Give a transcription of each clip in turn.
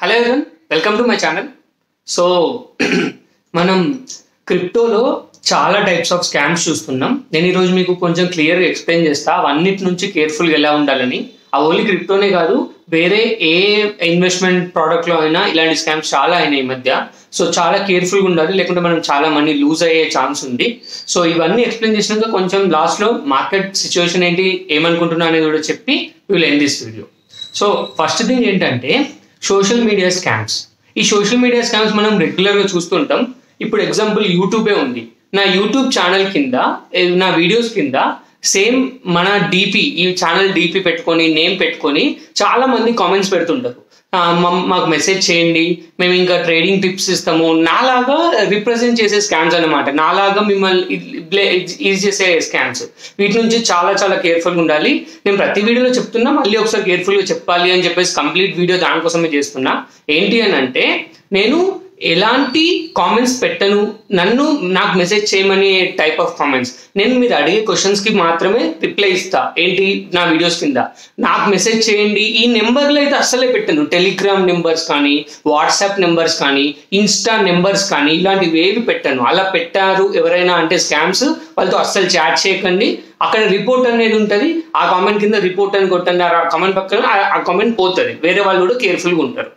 hello everyone welcome to my channel so మనం క్రిప్టోలో చాలా టైప్స్ ఆఫ్ స్కామ్స్ చూస్తున్నాం నేను ఈరోజు మీకు కొంచెం క్లియర్గా ఎక్స్ప్లెయిన్ చేస్తా అవన్నిటి నుంచి కేర్ఫుల్గా ఎలా ఉండాలని ఆ ఓన్లీ క్రిప్టోనే కాదు వేరే ఏ ఇన్వెస్ట్మెంట్ ప్రోడక్ట్లో అయినా ఇలాంటి స్కామ్స్ చాలా అయినాయి ఈ మధ్య సో చాలా కేర్ఫుల్గా ఉండాలి లేకుంటే మనం చాలా మనీ లూజ్ అయ్యే ఛాన్స్ ఉంది సో ఇవన్నీ ఎక్స్ప్లెయిన్ చేసినాక కొంచెం లాస్ట్లో మార్కెట్ సిచ్యువేషన్ ఏంటి ఏమనుకుంటున్నా అనేది కూడా చెప్పి will end this video so first thing ఏంటంటే సోషల్ మీడియా స్కామ్స్ ఈ సోషల్ మీడియా స్కామ్స్ మనం రెగ్యులర్గా చూస్తుంటాం ఇప్పుడు ఎగ్జాంపుల్ యూట్యూబే ఉంది నా యూట్యూబ్ ఛానల్ కింద ఏ, నా వీడియోస్ కింద సేమ్ మన డిపి ఈ ఛానల్ డిపి పెట్టుకొని నేమ్ పెట్టుకొని చాలా మంది కామెంట్స్ పెడుతుంటారు ఆ, మమ్- మాకు మెసేజ్ చేయండి మేము ఇంకా ట్రేడింగ్ టిప్స్ ఇస్తాము నాలాగా రిప్రజెంట్ చేసే స్కామ్స్ అనమాట నాలాగా మిమ్మల్ని ఇది చేసే స్కామ్స్ వీటి నుంచి చాలా చాలా కేర్ఫుల్గా ఉండాలి నేను ప్రతి వీడియోలో చెప్తున్నా మళ్ళీ ఒకసారి కేర్ఫుల్గా చెప్పాలి అని చెప్పేసి కంప్లీట్ వీడియో దానికోసమే చేస్తున్నా ఏంటి అని అంటే నేను ఎలాంటి కామెంట్స్ పెట్టను నన్ను నాకు మెసేజ్ చేయమని టైప్ ఆఫ్ కామెంట్స్ నేను మీరు అడిగే క్వశ్చన్స్కి మాత్రమే రిప్లై ఇస్తా ఏంటి నా వీడియోస్ కింద నాకు మెసేజ్ చేయండి ఈ నెంబర్లో అయితే అస్సలే పెట్టను టెలిగ్రామ్ నెంబర్స్ కానీ వాట్సాప్ నెంబర్స్ కానీ ఇన్స్టా నెంబర్స్ కానీ ఇలాంటివి ఏవి పెట్టను అలా పెట్టారు ఎవరైనా అంటే స్కామ్స్ వాళ్ళతో అస్సలు చాట్ చేయకండి అక్కడ రిపోర్ట్ అనేది ఉంటుంది ఆ కామెంట్ కింద రిపోర్ట్ అని కొట్టండి ఆ కామెంట్ పక్కన ఆ- ఆ కామెంట్ పోతుంది వేరే వాళ్ళు కూడా కేర్ఫుల్గా ఉంటారు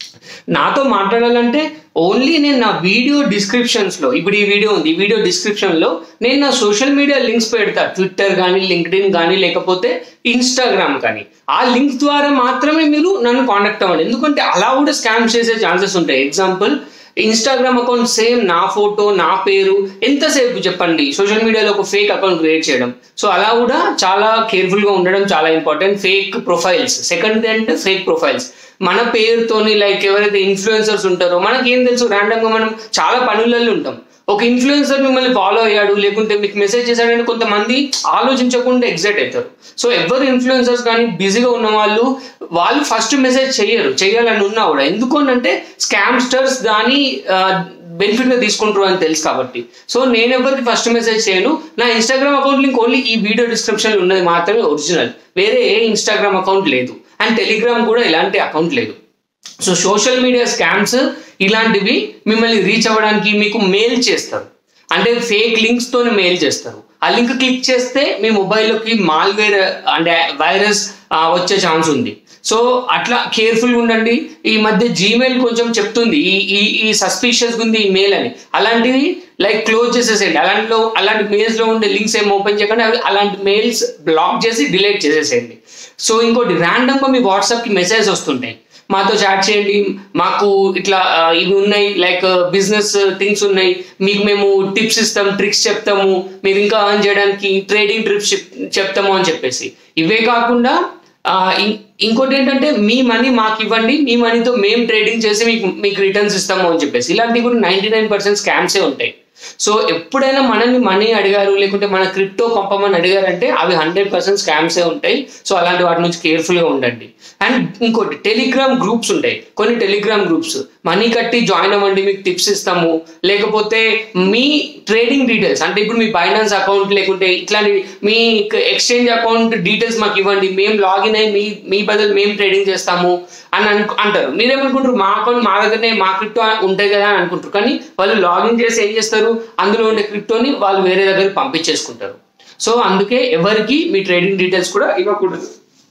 నాతో మాట్లాడాలంటే ఓన్లీ నేను నా వీడియో డిస్క్రిప్షన్స్లో ఇప్పుడు ఈ వీడియో ఉంది ఈ వీడియో డిస్క్రిప్షన్లో నేను నా సోషల్ మీడియా లింక్స్ పెడతా ట్విట్టర్ కానీ లింక్డ్ఇన్ కానీ లేకపోతే ఇన్స్టాగ్రామ్ కానీ ఆ లింక్ ద్వారా మాత్రమే మీరు నన్ను కాంటాక్ట్ అవ్వండి ఎందుకంటే అలా కూడా స్కామ్ చేసే ఛాన్సెస్ ఉంటాయి ఎగ్జాంపుల్ ఇన్స్టాగ్రామ్ అకౌంట్ సేమ్ నా ఫోటో నా పేరు ఎంతసేపు చెప్పండి సోషల్ మీడియాలో ఒక ఫేక్ అకౌంట్ క్రియేట్ చేయడం సో అలా కూడా చాలా కేర్ఫుల్గా ఉండడం చాలా ఇంపార్టెంట్ ఫేక్ ప్రొఫైల్స్ సెకండ్ అంటే ఫేక్ ప్రొఫైల్స్ మన పేరుతోని లైక్ ఎవరైతే ఇన్ఫ్లుయెన్సర్స్ ఉంటారో మనకి ఏం తెలుసు random గా మనం చాలా పనులలో ఉంటాం ఒక ఇన్ఫ్లుయెన్సర్ మిమ్మల్ని ఫాలో అయ్యాడు లేకుంటే మీకు మెసేజ్ చేశాడని కొంతమంది ఆలోచించకుండా ఎగ్జైట్ అవుతారు సో ఎవరు ఇన్ఫ్లుయెన్సర్స్ కానీ బిజీగా ఉన్న వాళ్ళు వాళ్ళు ఫస్ట్ మెసేజ్ చెయ్యరు చెయ్యాలని ఉన్నా కూడా ఎందుకు అంటే స్కామ్స్టర్స్ దాని బెనిఫిట్ గా తీసుకుంటారు అని తెలుసు కాబట్టి సో నేను ఎవరికి ఫస్ట్ మెసేజ్ చేయను నా ఇన్స్టాగ్రామ్ అకౌంట్ లింక్ ఓన్లీ ఈ వీడియో డిస్క్రిప్షన్ ఉన్నది మాత్రమే ఒరిజినల్ వేరే ఏ ఇన్స్టాగ్రామ్ అకౌంట్ లేదు అండ్ టెలిగ్రామ్ కూడా ఇలాంటి అకౌంట్ లేదు సో సోషల్ మీడియా స్కామ్స్ ఇలాంటివి మిమ్మల్ని రీచ్ అవ్వడానికి మీకు మెయిల్ చేస్తారు అంటే ఫేక్ లింక్స్ తోనే మెయిల్ చేస్తారు ఆ లింక్ క్లిక్ చేస్తే మీ మొబైల్లోకి మాల్వేర్ అంటే వైరస్ వచ్చే ఛాన్స్ ఉంది సో అట్లా కేర్ఫుల్గా ఉండండి ఈ మధ్య జీమెయిల్ కొంచెం చెప్తుంది ఈ ఈ ఈ సస్పీషియస్ ఉంది ఈ మెయిల్ అని అలాంటివి లైక్ క్లోజ్ చేసేసేయండి అలాంటిలో అలాంటి మెయిల్స్లో ఉండే లింక్స్ ఏం ఓపెన్ చేయకుండా అవి అలాంటి మెయిల్స్ బ్లాక్ చేసి డిలీట్ చేసేసేయండి సో ఇంకోటి ర్యాండమ్గా మీ వాట్సాప్కి మెసేజ్ వస్తుంటాయి మాతో చాట్ చేయండి మాకు ఇట్లా ఆ, ఇవి ఉన్నాయి లైక్ బిజినెస్ థింగ్స్ ఉన్నాయి మీకు మేము టిప్స్ ఇస్తాం ట్రిక్స్ చెప్తాము మీరు ఇంకా earn చేయడానికి ట్రేడింగ్ ట్రిప్స్ చెప్తాము అని చెప్పేసి ఇవే కాకుండా ఆ, ఇం- ఇంకోటి ఏంటంటే మీ మనీ మాకు ఇవ్వండి మీ మనీతో మేము ట్రేడింగ్ చేసి మీకు మీకు రిటర్న్స్ ఇస్తాము అని చెప్పేసి ఇలాంటివి కూడా నైంటీ నైన్ పర్సెంట్ స్కామ్సే ఉంటాయి సో ఎప్పుడైనా మనల్ని మనీ అడిగారు లేకుంటే మన క్రిప్టో పంపమని అడిగారంటే అవి హండ్రెడ్ పర్సెంట్ స్కామ్సే ఉంటాయి సో అలాంటి వాటి నుంచి కేర్ఫుల్గా ఉండండి అండ్ ఇంకోటి టెలిగ్రామ్ గ్రూప్స్ ఉంటాయి కొన్ని టెలిగ్రామ్ గ్రూప్స్ మనీ కట్టి జాయిన్ అవ్వండి మీకు టిప్స్ ఇస్తాము లేకపోతే మీ ట్రేడింగ్ డీటెయిల్స్ అంటే ఇప్పుడు మీ బైనాన్స్ అకౌంట్ లేకుంటే ఇట్లాంటి మీ ఎక్స్చేంజ్ అకౌంట్ డీటెయిల్స్ మాకు ఇవ్వండి మేము లాగిన్ అయ్యి మీ మీ బదులు మేము ట్రేడింగ్ చేస్తాము అని అను అంటారు మీరేమనుకుంటారు మా అకౌంట్ మా దగ్గరనే మా క్రిప్టో ఉంటాయి కదా అని అనుకుంటారు కానీ వాళ్ళు లాగిన్ చేసి ఏం చేస్తారు అందులో ఉండే క్రిప్టోని వాళ్ళు వేరే దగ్గరికి పంపించేసుకుంటారు సో అందుకే ఎవరికి మీ ట్రేడింగ్ డీటెయిల్స్ కూడా ఇవ్వకూడదు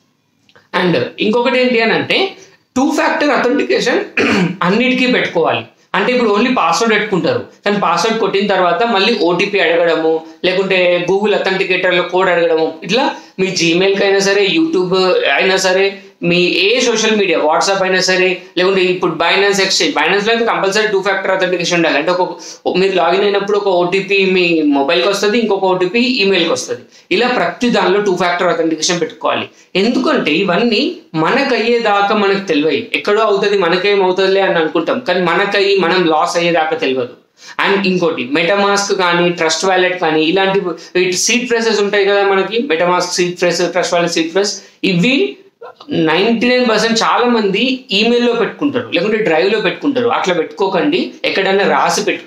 అండ్ ఇంకొకటి ఏంటి అని అంటే టూ ఫ్యాక్టర్ అథెంటికేషన్ అన్నిటికీ పెట్టుకోవాలి అంటే ఇప్పుడు ఓన్లీ పాస్వర్డ్ పెట్టుకుంటారు కానీ పాస్వర్డ్ కొట్టిన తర్వాత మళ్ళీ ఓటీపీ అడగడము లేకుంటే గూగుల్ అథెంటికేటర్లో కోడ్ అడగడము ఇట్లా మీ జీమెయిల్కి అయినా సరే యూట్యూబ్ అయినా సరే మీ ఏ సోషల్ మీడియా వాట్సాప్ అయినా సరే లేకుంటే ఇప్పుడు బైనాన్స్ ఎక్స్చేంజ్ బైనాన్స్లో అయితే కంపల్సరీ టూ ఫ్యాక్టర్ అథెంటికేషన్ ఉండాలి అంటే ఒక మీరు లాగిన్ అయినప్పుడు ఒక ఓటీపీ మీ మొబైల్కి వస్తుంది ఇంకొక ఓటీపీ ఈమెయిల్కి వస్తుంది ఇలా ప్రతి దానిలో టూ ఫ్యాక్టర్ అథెంటికేషన్ పెట్టుకోవాలి ఎందుకంటే ఇవన్నీ మనకు అయ్యేదాకా మనకు తెలియదు ఎక్కడో అవుతుంది మనకేం అవుతుందిలే అని అనుకుంటాం కానీ మనకయ్యి మనం లాస్ అయ్యేదాకా తెలియదు అండ్ ఇంకోటి మెటమాస్క్ కానీ ట్రస్ట్ వ్యాలెట్ కానీ ఇలాంటి సీట్ ఫ్రెసెస్ ఉంటాయి కదా మనకి MetaMask seed phrase trust wallet seed phrase ఇవి నైంటీ నైన్ పర్సెంట్ చాలా మంది ఈమెయిల్లో పెట్టుకుంటారు లేకుంటే డ్రైవ్లో పెట్టుకుంటారు అట్లా పెట్టుకోకండి ఎక్కడైనా రాసి పెట్టుకోండి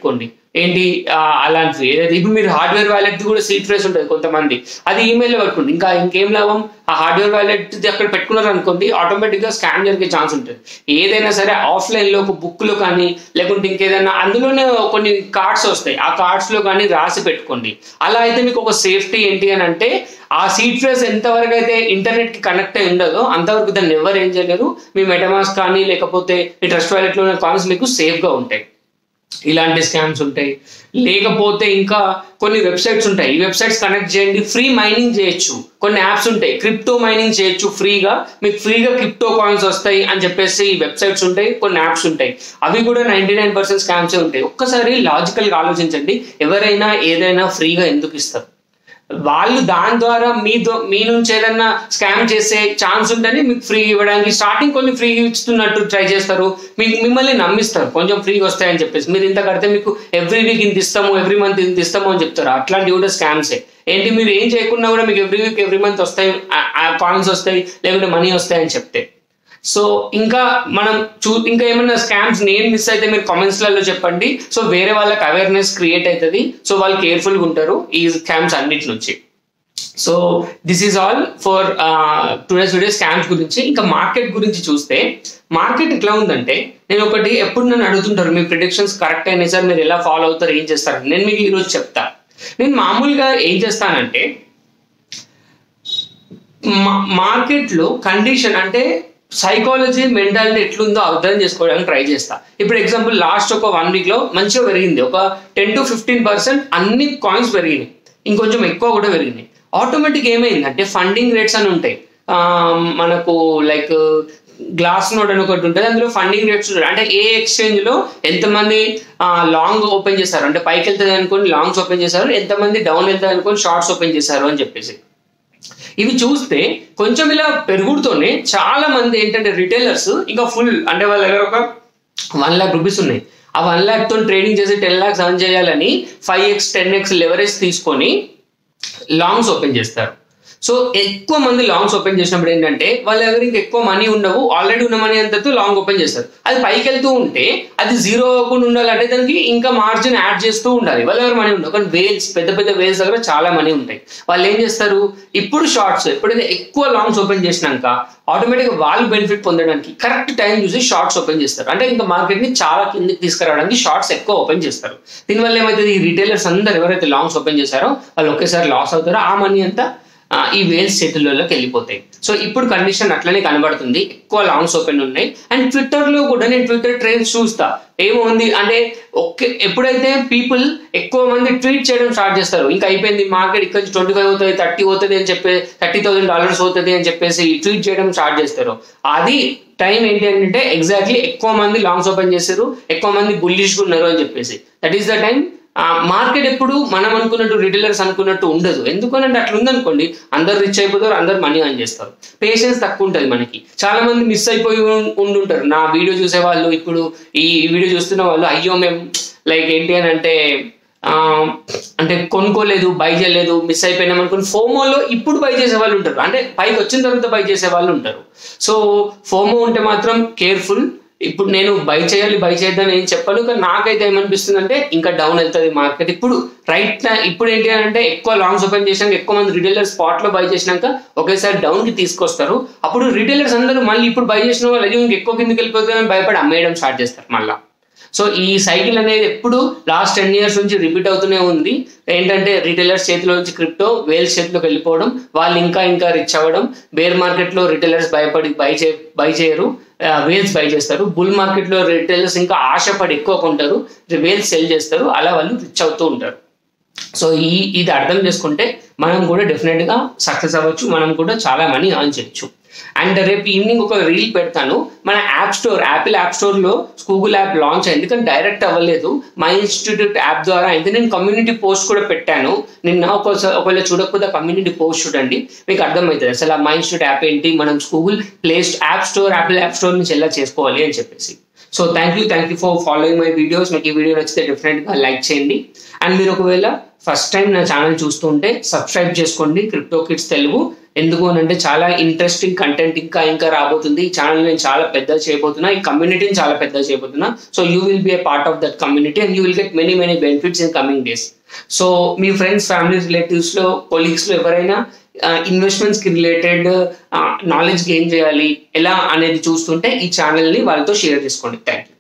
ఏంటి ఆ, అలాంటివి ఏదైతే ఇప్పుడు మీరు హార్డ్వేర్ వ్యాలెట్ కూడా సీట్ ఫ్రేస్ ఉంటుంది కొంతమంది అది ఈమెయిల్లో పట్టుకుంది ఇంకా ఇంకేం లాభం ఆ హార్డ్వేర్ వ్యాలెట్ అక్కడ పెట్టుకున్నారు అనుకోండి ఆటోమేటిక్ గా స్కామ్ జరిగే ఛాన్స్ ఉంటుంది ఏదైనా సరే ఆఫ్లైన్ లో ఒక బుక్ లో కానీ లేకుంటే ఇంకేదైనా అందులోనే కొన్ని కార్డ్స్ వస్తాయి ఆ కార్డ్స్ లో కానీ రాసి పెట్టుకోండి అలా అయితే మీకు ఒక సేఫ్టీ ఏంటి అని అంటే ఆ సీట్ ఫ్రేస్ ఎంతవరకు అయితే ఇంటర్నెట్ కి కనెక్ట్ అయి ఉండదో అంతవరకు దాన్ని ఎవరు ఏం చేయలేరు మీ మెటమాస్ కానీ లేకపోతే మీ ట్రస్ట్ వ్యాలెట్ లో కాయిన్స్ మీకు సేఫ్ గా ఉంటాయి ఇలాంటి స్కామ్స్ ఉంటాయి లేకపోతే ఇంకా కొన్ని వెబ్సైట్స్ ఉంటాయి ఈ వెబ్సైట్స్ కనెక్ట్ చేయండి ఫ్రీ మైనింగ్ చేయొచ్చు కొన్ని యాప్స్ ఉంటాయి క్రిప్టో మైనింగ్ చేయొచ్చు ఫ్రీగా మీకు ఫ్రీగా క్రిప్టో కాయిన్స్ వస్తాయి అని చెప్పేసి వెబ్సైట్స్ ఉంటాయి కొన్ని యాప్స్ ఉంటాయి అవి కూడా నైన్టీ నైన్ పర్సెంట్ స్కామ్స్ ఉంటాయి ఒక్కసారి లాజికల్గా ఆలోచించండి ఎవరైనా ఏదైనా ఫ్రీగా ఎందుకు ఇస్తారు వాళ్ళు దాని ద్వారా మీ దో- మీ నుంచి ఏదన్నా స్కామ్ చేసే ఛాన్స్ ఉంటేనే మీకు ఫ్రీ ఇవ్వడానికి స్టార్టింగ్ కొన్ని ఫ్రీ ఇస్తున్నట్టు ట్రై చేస్తారు మీకు మిమ్మల్ని నమ్మిస్తారు కొంచెం ఫ్రీగా వస్తాయని చెప్పేసి మీరు ఇంత కడితే మీకు ఎవ్రీ వీక్ ఇంత ఇస్తాము ఎవ్రీ మంత్ ఇంత ఇస్తాము అని చెప్తారు అట్లాంటివి కూడా స్కామ్సే ఏంటి మీరు ఏం చేయకుండా కూడా మీకు ఎవ్రీ వీక్ ఎవ్రీ మంత్ వస్తాయి కాయిన్స్ వస్తాయి లేకుంటే మనీ వస్తాయి అని చెప్తే సో ఇంకా మనం చూ ఇంకా ఏమైనా స్కామ్స్ నేను మిస్ అయితే మీరు కామెంట్స్లలో చెప్పండి సో వేరే వాళ్ళకి అవేర్నెస్ క్రియేట్ అవుతుంది సో వాళ్ళు కేర్ఫుల్గా ఉంటారు ఈ స్కామ్స్ అన్నిటి నుంచి so this is all for today's video స్కామ్స్ గురించి ఇంకా మార్కెట్ గురించి చూస్తే మార్కెట్ ఎట్లా ఉందంటే నేను ఒకటి ఎప్పుడు నన్ను అడుగుతుంటారు మీ ప్రిడిక్షన్స్ కరెక్ట్ అయినాయి సార్ మీరు ఎలా ఫాలో అవుతారు ఏం చేస్తారు నేను మీకు ఈరోజు చెప్తా నేను మామూలుగా ఏం చేస్తానంటే మార్కెట్లో కండిషన్ అంటే సైకాలజీ మెంటాలిటీ ఎట్లుందో అర్థం చేసుకోవడానికి ట్రై చేస్తా ఇప్పుడు ఎగ్జాంపుల్ లాస్ట్ ఒక వన్ వీక్ లో మంచిగా పెరిగింది ఒక టెన్ టు ఫిఫ్టీన్ పర్సెంట్ అన్ని కాయిన్స్ పెరిగినాయి ఇంకొంచెం ఎక్కువ కూడా పెరిగినాయి ఆటోమేటిక్ ఏమైందంటే ఫండింగ్ రేట్స్ అని ఉంటాయి ఆ, మనకు లైక్ గ్లాస్ నోట్ అని ఒకటి ఉంటుంది అందులో ఫండింగ్ రేట్స్ ఉంటాయి అంటే ఏ ఎక్స్చేంజ్ లో ఎంతమంది లాంగ్ ఓపెన్ చేశారు అంటే పైకి వెళ్తుంది అనుకోని లాంగ్స్ ఓపెన్ చేశారు ఎంతమంది డౌన్ వెళ్తుంది అనుకోని షార్ట్స్ ఓపెన్ చేశారు అని చెప్పేసి ఇవి చూస్తే కొంచెం ఇలా పెరుగుడుతోనే చాలా మంది ఏంటంటే రిటైలర్స్ ఇంకా ఫుల్ అంటే వాళ్ళ దగ్గర ఒక వన్ లాక్ రూపీస్ ఉన్నాయి ఆ వన్ లాక్ తో ట్రేడింగ్ చేసి టెన్ లాక్స్ అర్న్ చేయాలని five X ten X leverage తీసుకొని లాంగ్స్ ఓపెన్ చేస్తారు సో ఎక్కువ మంది లాంగ్స్ ఓపెన్ చేసినప్పుడు ఏంటంటే వాళ్ళ దగ్గర ఇంకా ఎక్కువ మనీ ఉండవు ఆల్రెడీ ఉన్న మనీ అంతతో లాంగ్ ఓపెన్ చేస్తారు అది పైకి వెళ్తూ ఉంటే అది జీరో అవ్వకుండా ఉండాలంటే దానికి ఇంకా మార్జిన్ యాడ్ చేస్తూ ఉండాలి వాళ్ళ దగ్గర మనీ ఉండవు కానీ వేల్స్ పెద్ద పెద్ద వేల్స్ దగ్గర చాలా మనీ ఉంటాయి వాళ్ళు ఏం చేస్తారు ఇప్పుడు షార్ట్స్ ఎప్పుడైతే ఎక్కువ లాంగ్స్ ఓపెన్ చేసినాక ఆటోమేటిక్గా వాళ్ళు బెనిఫిట్ పొందడానికి కరెక్ట్ టైం చూసి షార్ట్స్ ఓపెన్ చేస్తారు అంటే ఇంకా మార్కెట్ ని చాలా కిందకి తీసుకురావడానికి షార్ట్స్ ఎక్కువ ఓపెన్ చేస్తారు దీనివల్ల ఏమైతుంది ఈ రిటైలర్స్ అందరు ఎవరైతే లాంగ్స్ ఓపెన్ చేశారో వాళ్ళు ఒకేసారి లాస్ అవుతారో ఆ మనీ అంతా ఆ, ఈ వేల్స్ చేతుల్లోకి వెళ్ళిపోతాయి సో ఇప్పుడు కండిషన్ అట్లనే కనబడుతుంది ఎక్కువ లాంగ్స్ ఓపెన్ ఉన్నాయి అండ్ ట్విట్టర్ లో కూడా నేను ట్విట్టర్ ట్రెండ్స్ చూస్తా ఏముంది అంటే ఒకే ఎప్పుడైతే పీపుల్ ఎక్కువ మంది ట్వీట్ చేయడం స్టార్ట్ చేస్తారు ఇంకా అయిపోయింది మార్కెట్ ఇక్కడ నుంచి ట్వంటీ ఫైవ్ అవుతుంది థర్టీ అవుతుంది అని చెప్పి థర్టీ థౌసండ్ డాలర్స్ అవుతుంది అని చెప్పేసి ట్వీట్ చేయడం స్టార్ట్ చేస్తారు అది టైం ఏంటి అంటే ఎగ్జాక్ట్లీ ఎక్కువ మంది లాంగ్స్ ఓపెన్ చేశారు ఎక్కువ మంది బుల్లిష్గా ఉన్నారు అని చెప్పేసి that is the time market ఎప్పుడు మనం అనుకున్నట్టు రిటైలర్స్ అనుకున్నట్టు ఉండదు ఎందుకనంటే అట్లా ఉందనుకోండి అందరు రిచ్ అయిపోతారు అందరు మనీ ఆన్ చేస్తారు పేషెన్స్ తక్కువ ఉంటుంది మనకి చాలా మంది మిస్ అయిపోయి ఉం- ఉండుంటారు నా వీడియో చూసే వాళ్ళు ఇప్పుడు ఈ వీడియో చూస్తున్న వాళ్ళు అయ్యో మేము లైక్ ఏంటి అని అంటే ఆ, అంటే కొనుక్కోలేదు బై చేయలేదు మిస్ అయిపోయినాం అనుకుని ఫోమోలో ఇప్పుడు బై చేసే వాళ్ళు ఉంటారు అంటే పైకి వచ్చిన తర్వాత బై చేసే వాళ్ళు ఉంటారు సో ఫోమో ఉంటే మాత్రం కేర్ఫుల్ ఇప్పుడు నేను బై చేయాలి బై చేద్దాం ఏం చెప్పను కానీ నాకైతే ఏమనిపిస్తుంది అంటే ఇంకా డౌన్ వెళ్తుంది మార్కెట్ ఇప్పుడు రైట్ ఇప్పుడు ఏంటి అని అంటే ఎక్కువ లాంగ్స్ ఓపెన్ చేసినాక ఎక్కువ మంది రిటైలర్ స్పాట్ లో బై చేసినాక ఒకేసారి డౌన్ కి తీసుకొస్తారు అప్పుడు రిటైలర్స్ అందరూ మళ్ళీ ఇప్పుడు బై చేసిన వాళ్ళు అయ్యో ఇంకెక్కువ కిందకి వెళ్ళిపోతుందని భయపడి అమ్మేయడం స్టార్ట్ చేస్తారు మళ్ళీ సో ఈ సైకిల్ అనేది ఎప్పుడు లాస్ట్ టెన్ ఇయర్స్ నుంచి రిపీట్ అవుతూనే ఉంది ఏంటంటే రిటైలర్స్ చేతిలో నుంచి క్రిప్టో వేల్స్ చేతిలోకి వెళ్ళిపోవడం వాళ్ళు ఇంకా ఇంకా రిచ్ అవ్వడం బేర్ మార్కెట్ లో రిటైలర్స్ భయపడి బై చే బై చేయరు వేల్స్ బై చేస్తారు బుల్ మార్కెట్ లో రిటైలర్స్ ఇంకా ఆశపడి ఎక్కువ కొంటారు వేల్స్ సెల్ చేస్తారు అలా వాళ్ళు రిచ్ అవుతూ ఉంటారు సో ఈ ఇది అర్థం చేసుకుంటే మనం కూడా డెఫినెట్ గా సక్సెస్ అవ్వచ్చు మనం కూడా చాలా మనీ ఆన్ చేయొచ్చు అండ్ రేపు ఈవినింగ్ ఒక రీల్ పెడతాను మన app store Apple app store లో గూగుల్ యాప్ లాంచ్ అయింది కానీ డైరెక్ట్ అవ్వలేదు మై ఇన్స్టిట్యూట్ యాప్ ద్వారా అయితే నేను కమ్యూనిటీ పోస్ట్ కూడా పెట్టాను నిన్న ఒకసారి ఒకవేళ చూడకపోతే కమ్యూనిటీ పోస్ట్ చూడండి మీకు అర్థమవుతుంది అసలు ఆ మై ఇన్స్టిట్యూట్ యాప్ ఏంటి మనం Google play app store Apple app store నుంచి ఎలా చేసుకోవాలి అని చెప్పేసి so thank you thank you for following my videos మీకు ఈ వీడియో నచ్చితే డెఫినెట్గా లైక్ చేయండి అండ్ మీరు ఒకవేళ ఫస్ట్ టైం నా ఛానల్ చూస్తుంటే సబ్స్క్రైబ్ చేసుకోండి క్రిప్టో కిడ్స్ తెలుగు ఎందుకు అని అంటే చాలా ఇంట్రెస్టింగ్ కంటెంట్ ఇంకా ఇంకా రాబోతుంది ఈ ఛానల్ నేను చాలా పెద్ద చేయబోతున్నా ఈ కమ్యూనిటీని చాలా పెద్ద చేయబోతున్నా so you will be a part of that community and you will get many many benefits in coming days so మీ ఫ్రెండ్స్ ఫ్యామిలీ రిలేటివ్స్లో కొలీగ్స్లో ఎవరైనా ఇన్వెస్ట్మెంట్స్కి రిలేటెడ్ నాలెడ్జ్ గెయిన్ చేయాలి ఎలా అనేది చూస్తుంటే ఈ ఛానల్ని వాళ్ళతో షేర్ చేసుకోండి థ్యాంక్ యూ